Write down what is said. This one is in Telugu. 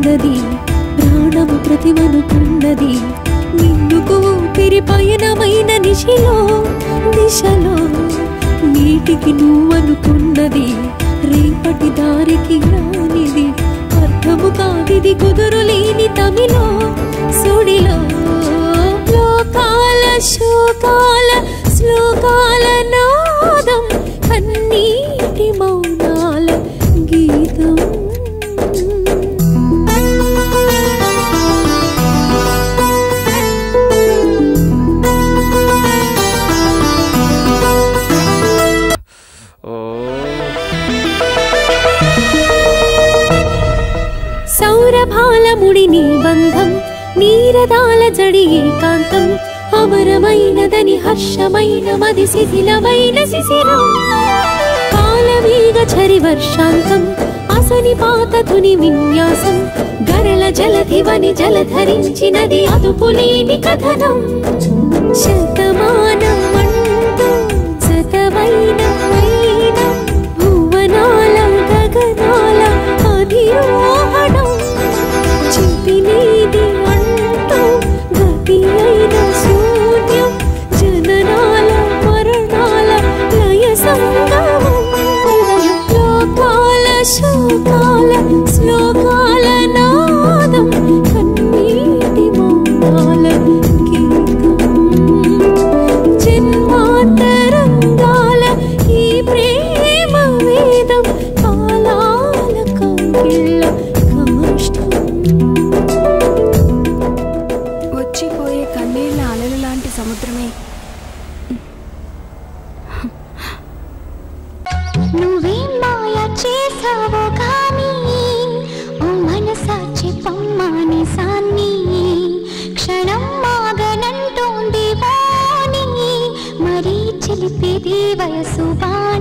పయనమైనది ప్రాణము ప్రతిమనుకున్నది నిన్నుకు ఊపిరి పయనమైన నిశిలో దిశలో నీటికి నువ్వనుకున్నది రేపటి దారికి రానిది అర్థము కాదిది కుదురులేని తమిలో సుడిలో లోకాల శోకాల శ్లోకాల నాదం కన్నీటి మౌనాల గీతం సౌరభాల ముడి నీ బంధం నీరదాల జడి ఏకాంతం అమరమైనదని హర్షమైన మది శిథిలమైన శిశిరం కాలవీగ చరి వర్షాంతం అసని పాత తుని విన్యాసం గరళ జలధివని జలధరించినది అదుపులేని కథనం శతమానం అంటూ శతమైన వైనం భువనాల గగనాల అధిరోహణం చూపినేది అంటూ గతి అయిన శూన్యం జననాల మరణాల లయ సంగమం లోకాల శోకాల శ్లోకాల నాదం కన్నీటి మౌనాల గీతం జన్మాంతరంగాల ఈ ప్రేమ వేదం కాలాల కౌగిళ్ళ కాష్టం వచ్చిపోయే కన్నీళ్ళ అలలు లాంటి సముద్రమే నువ్వేం మాయ చేసావో కానీ ఓ మనసా చెప్పమ్మాని సాన్ని క్షణం మాగనంటోంది వాణి మరీ చిలిపిది వయసు బాణి